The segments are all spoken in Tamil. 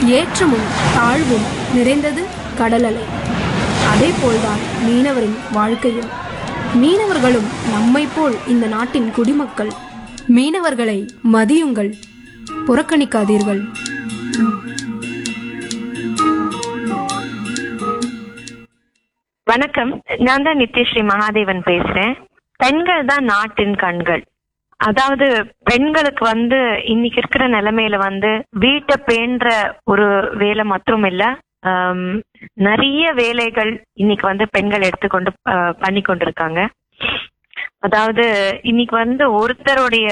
ஏற்றமும் தாழ்வும் நிறைந்தது கடல் அலை அதே போல்தான் மீனவரின் வாழ்க்கையும் மீனவர்களும் நம்மைப் போல் இந்த நாட்டின் குடிமக்கள் மீனவர்களை மதியுங்கள் புறக்கணிக்காதீர்கள் வணக்கம் நான் தான் நித்யஸ்ரீ மகாதேவன் பேசுறேன் பெண்கள் தான் நாட்டின் கண்கள் அதாவது பெண்களுக்கு வந்து இன்னைக்கு இருக்கிற நிலைமையில வந்து வீட்டை பேண்ற ஒரு வேலை மற்றும் இல்ல ஆம், நிறைய வேலைகள் இன்னைக்கு வந்து பெண்கள் எடுத்துக்கொண்டு ஆஹ், பண்ணி கொண்டிருக்காங்க அதாவது இன்னைக்கு வந்து ஒருத்தருடைய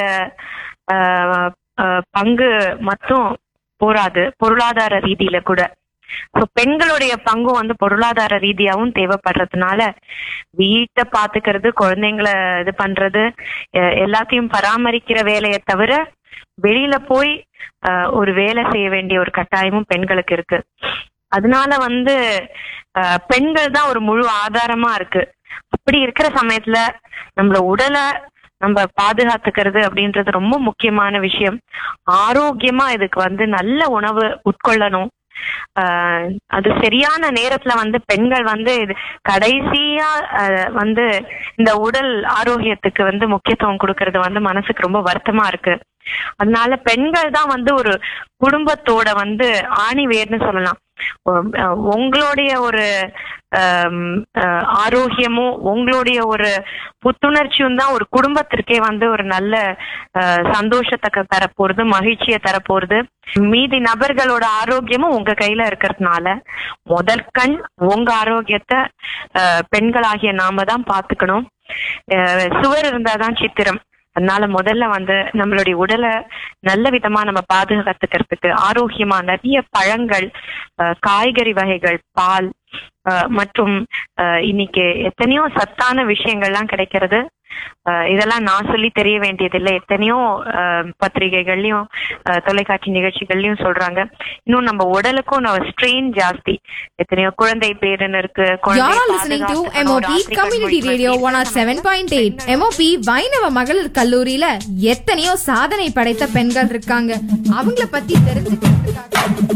ஆஹ், ஆஹ், பங்கு மட்டும் போராது பொருளாதார ரீதியில கூட So, பெண்களுடைய பங்கும் வந்து பொருளாதார ரீதியாவும் தேவைப்படுறதுனால வீட்டை பாத்துக்கிறது குழந்தைங்களை இது பண்றது அஹ் எல்லாத்தையும் பராமரிக்கிற வேலையை தவிர வெளியில போய் அஹ், ஒரு வேலை செய்ய வேண்டிய ஒரு கட்டாயமும் பெண்களுக்கு இருக்கு அதனால வந்து அஹ், பெண்கள் தான் ஒரு முழு ஆதாரமா இருக்கு அப்படி இருக்கிற சமயத்துல நம்மள உடலை நம்ம பாதுகாத்துக்கிறது அப்படின்றது ரொம்ப முக்கியமான விஷயம் ஆரோக்கியமா இதுக்கு வந்து நல்ல உணவு உட்கொள்ளணும் ஆஹ் அது சரியான நேரத்துல வந்து பெண்கள் வந்து இது கடைசியா ஆஹ் வந்து இந்த உடல் ஆரோக்கியத்துக்கு வந்து முக்கியத்துவம் கொடுக்கறது வந்து மனசுக்கு ரொம்ப வருத்தமா இருக்கு அதனால பெண்கள் தான் வந்து ஒரு குடும்பத்தோட வந்து ஆணி வேர்னு சொல்லலாம் உம், அஹ் உங்களுடைய ஒரு ஆம், அஹ், ஆரோக்கியமும் உங்களுடைய ஒரு புத்துணர்ச்சியும் தான் ஒரு குடும்பத்திற்கே வந்து ஒரு நல்ல அஹ், சந்தோஷத்தை க- தரப்போறது மகிழ்ச்சியை தரப்போறது மீதி நபர்களோட ஆரோக்கியமும் உங்க கையில இருக்கிறதுனால முதல் கண் உங்க ஆரோக்கியத்தை அஹ், பெண்களாகிய நாம தான் பாத்துக்கணும் அஹ், சுவர் இருந்தாதான் சித்திரம் அதனால முதல்ல வந்து நம்மளுடைய உடலை நல்ல விதமா நம்ம பாதுகாத்துக்கிறதுக்கு ஆரோக்கியமா நிறைய பழங்கள் அஹ், காய்கறி வகைகள் பால் அஹ், மற்றும் அஹ், இன்னைக்கு எத்தனையோ சத்தான விஷயங்கள்லாம் கிடைக்கிறது அஹ், இதெல்லாம் நான் சொல்லி தெரிய வேண்டியதில்லை எத்தனையோ அஹ், பத்திரிகைகள்லயும் அஹ், தொலைக்காட்சி நிகழ்ச்சிகள்லயும் சொல்றாங்க இன்னும் நம்ம உடலுக்கும் நம்ம ஸ்ட்ரெயின் ஜாஸ்தி எத்தனையோ குழந்தை பேருன்னு இருக்கு குழந்தையை You're all listening to பாதுகாத்துக்கணும், MOP ராத்திரி Community கண் Radio முழிப்பு 107.8 MOP வைணவ மகளிர் கல்லூரியில எத்தனையோ சாதனை படைத்த பெண்கள் இருக்காங்க அவங்கள பத்தி தெரிஞ்சுக்கிறதுக்காக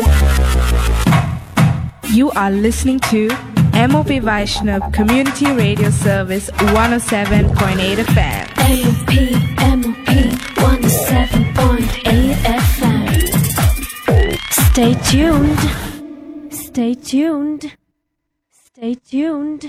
You are listening to MOP Vaishnav Community Radio Service 107.8 FM. MOP, MOP 107.8 FM. Stay tuned. Stay tuned. Stay tuned.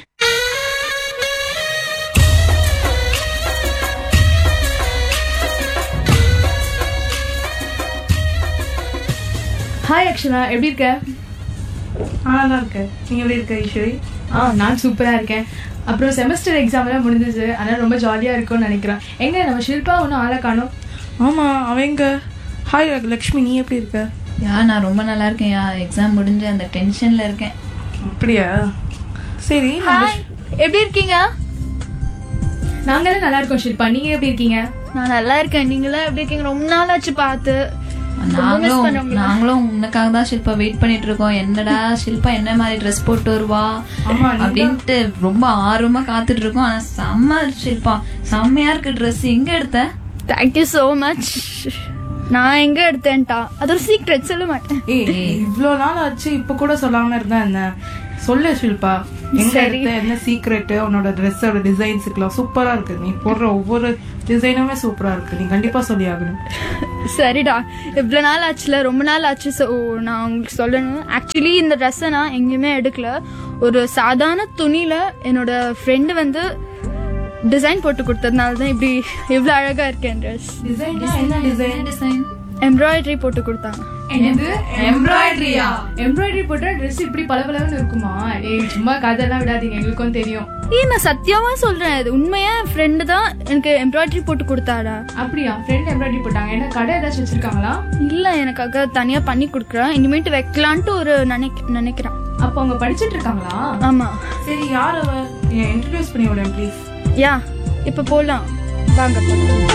Hi Akshana எப்படி இருக்க ஆ நல்லா இருக்கேன் நீங்க எப்படி இருக்க ஈஸ்வரி ஆ நான் சூப்பரா இருக்கேன் அப்புறம் செமஸ்டர் எக்ஸாம் எல்லாம் முடிஞ்சிச்சு அதனால ரொம்ப ஜாலியா இருக்கும்னு நினைக்கிறேன் எங்க நம்ம ஷில்பா ஒன்றும் ஆளை காணோம் ஆமா அவங்க ஹாய் லக்ஷ்மி நீ எப்படி இருக்க யா நான் ரொம்ப நல்லா இருக்கேன் யா எக்ஸாம் முடிஞ்சு அந்த டென்ஷன்ல இருக்கேன் அப்படியா சரி நம்ம எப்படி இருக்கீங்க நாங்களும் நல்லா இருக்கோம் ஷில்பா நீங்க எப்படி இருக்கீங்க நான் நல்லா இருக்கேன் நீங்களாம் எப்படி இருக்கீங்க ரொம்ப நாள் ஆச்சு பார்த்து ரொம்ப miss நாங்களும் பண்ணேன் உங்களை. நாங்களும் உனக்காக தான் ஷில்பா வெயிட் பண்ணிட்டு இருக்கோம் என்னடா ஷில்பா என்ன மாதிரி ட்ரெஸ் போட்டு வருவா அப்படின்ட்டு ரொம்ப ஆர்வமா காத்துட்டு இருக்கோம் ஆனா செம்ம ஷில்பா செம்மையா இருக்கு ட்ரெஸ் எங்க எடுத்த தேங்க்யூ ஸோ மச் நான் எங்க எடுத்தேன்ட்டா அது ஒரு சீக்ரெட் சொல்ல மாட்டேன் ஏய் இவ்ளோ நாள் ஆச்சு இப்ப கூட சொல்லாம இருந்தா என்ன சொல்லு ஷில்பா எங்க சரி. எடுத்த என்ன சீக்ரெட் உன்னோட ட்ரெஸ்ஸோட டிசைன்ஸுக்குலாம் சூப்பரா இருக்கு நீ போடுற ஒவ்வொரு டிசைனுமே சூப்பரா இருக்கு நீ கண்டிப்பா சொல்லி ஆகணும் சரிடா இவ்வளோ நாள் ஆச்சுல ரொம்ப நாள் ஆச்சு ஸோ நான் உங்களுக்கு சொல்லணும் ஆக்சுவலி இந்த ட்ரெஸ்ஸை நான் எங்கேயுமே எடுக்கல ஒரு சாதாரண துணியில என்னோட ஃப்ரெண்டு வந்து டிசைன் போட்டு கொடுத்ததுனால தான் இப்படி இவ்வளோ அழகா இருக்கேன் ட்ரெஸ் டிசைன் என்ன டிசைன் டிசைன் எம்ப்ராய்டரி போட்டு கொடுத்தாங்க என்னது எம்ப்ராய்டரியா எம்ப்ராய்டரி போட்டா ட்ரெஸ் இப்படி பளபளன்னு இருக்குமா ஏய் சும்மா கதையெல்லாம் விடாதீங்க எங்களுக்கும் தெரியும் ஏய் நான் சத்தியமா சொல்றேன் இது உண்மையா ஃப்ரெண்டு தான் எனக்கு எம்ப்ராய்டரி போட்டு கொடுத்தாடா அப்படியா ஃப்ரெண்ட் எம்ப்ராய்டரி போட்டாங்க என்ன கடை ஏதாச்சும் வச்சிருக்காங்களா இல்ல எனக்காக தனியா பண்ணி கொடுக்குறேன் இனிமேட்டு வைக்கலான்ட்டு ஒரு நினைக்க நினைக்கிறேன் அப்போ அவங்க படிச்சிட்டு இருக்காங்களா ஆமா சரி யார் அவ இன்ட்ரடியூஸ் பண்ணி விட ப்ளீஸ் யா இப்ப போலாம் வாங்க போலாம்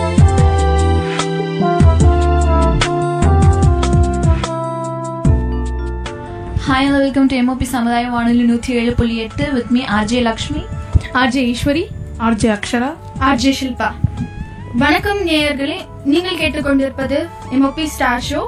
ஹாய் வெல்கம் டு எம்ஓபி சமுதாய வானொலி நூத்தி ஏழு புள்ளி எட்டு with me RJ Lakshmi RJ Eswari RJ Akshara RJ Shilpa வணக்கம் நேயர்களே நீங்கள் கேட்டுக்கொண்டிருப்பது எம்ஓபி ஸ்டார் ஷோ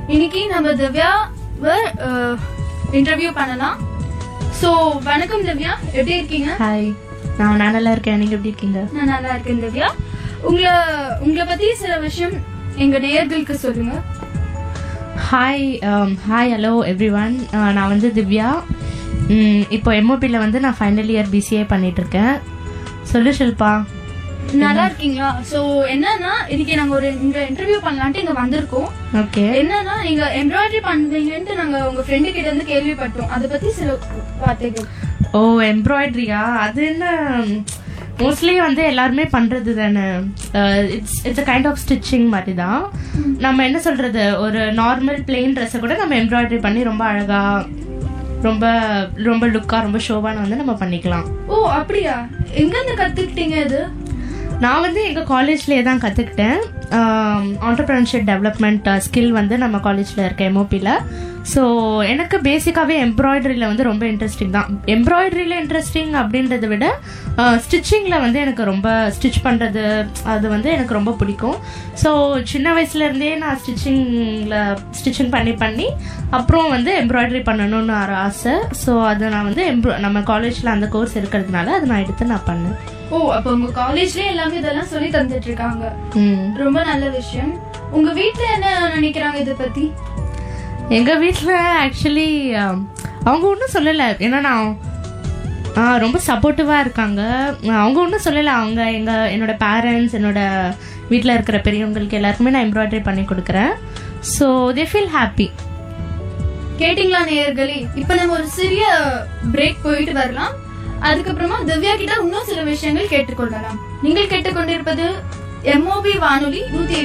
இன்னைக்கு நம்ம திவ்யாவை இன்டர்வியூ பண்ணலாம் ஸோ வணக்கம் திவ்யா எப்படி இருக்கீங்க ஹாய் நான் நான் நல்லா இருக்கேன் நீங்க எப்படி இருக்கீங்க நான் நல்லா இருக்கேன் திவ்யா உங்களை உங்களை பத்தி சில விஷயம் எங்க நேயர்களுக்கு சொல்லுங்க hi hi hello everyone நான் வந்து திவ்யா ம், இப்போ எம்ஓபியில் வந்து நான் ஃபைனல் இயர் பிசிஏ பண்ணிட்டு இருக்கேன் சொல்லு ஷில்பா நல்லா இருக்கீங்களா சோ என்னன்னா இன்னைக்கு நாங்க ஒரு இங்க இன்டர்வியூ பண்ணலான்ட்டு இங்க வந்திருக்கோம் ஓகே என்னன்னா நீங்க எம்ப்ராய்டரி பண்றீங்கன்ட்டு நாங்க உங்க ஃப்ரெண்டு கிட்ட இருந்து கேள்விப்பட்டோம் அதை பத்தி சில வார்த்தைகள் ஓ எம்ப்ராய்டரியா அது என்ன மோஸ்ட்லி வந்து எல்லாருமே பண்றது தானே it's it's a kind of stitching மாதிரி தான் நம்ம என்ன சொல்றது ஒரு நார்மல் பிளெயின் ட்ரெஸ்ஸை கூட நம்ம எம்ப்ராய்டரி பண்ணி ரொம்ப அழகா ரொம்ப ரொம்ப லுக்கா ரொம்ப ஷோவான வந்து நம்ம பண்ணிக்கலாம் ஓ அப்படியா எங்க இருந்து கத்துக்கிட்டீங்க இது நான் வந்து எங்கள் காலேஜ்லேயே தான் கற்றுக்கிட்டேன் ஆண்டர்பிரினர்ஷிப் டெவலப்மெண்ட் ஸ்கில் வந்து நம்ம காலேஜில் இருக்க எம்ஓபியில் ஸோ எனக்கு பேசிக்காகவே எம்ப்ராய்டரியில் வந்து ரொம்ப இன்ட்ரெஸ்டிங் தான் எம்ப்ராய்டரியில் இன்ட்ரெஸ்டிங் அப்படின்றத விட ஸ்டிச்சிங்கில் வந்து எனக்கு ரொம்ப ஸ்டிச் பண்ணுறது அது வந்து எனக்கு ரொம்ப பிடிக்கும் ஸோ சின்ன வயசுலேருந்தே நான் ஸ்டிச்சிங்கில் ஸ்டிச்சிங் பண்ணி பண்ணி அப்புறம் வந்து எம்ப்ராய்டரி பண்ணணும்னு ஒரு ஆசை ஸோ அது நான் வந்து எம்ப்ரா நம்ம காலேஜில் அந்த கோர்ஸ் இருக்கிறதுனால அதை நான் எடுத்து நான் பண்ணேன் ஓ அப்ப உங்க காலேஜ்லயே எல்லாமே இதெல்லாம் சொல்லி தந்துட்டு இருக்காங்க ம் ரொம்ப நல்ல விஷயம் உங்க வீட்ல என்ன நினைக்கிறாங்க இத பத்தி எங்க வீட்டில் ஆக்சுவலி அவங்க ஒன்றும் சொல்லலை ஏன்னா நான் ஆ, ரொம்ப சப்போர்ட்டிவாக இருக்காங்க அவங்க ஒன்றும் சொல்லலை அவங்க எங்கள் என்னோட பேரண்ட்ஸ் என்னோட வீட்டில் இருக்கிற பெரியவங்களுக்கு எல்லாருக்குமே நான் எம்ப்ராய்டரி பண்ணி கொடுக்குறேன் ஸோ தே ஃபீல் ஹாப்பி கேட்டிங்களா நேயர்களே இப்ப நம்ம ஒரு சிறிய பிரேக் போயிட்டு வரலாம் அதுக்கப்புறமா திவ்யா கிட்ட இன்னும் சில விஷயங்கள் கேட்டுக்கொள்ளலாம் நீங்கள் கேட்டுக்கொண்டிருப்பது எம்ஓபி வானொலி நூத்தி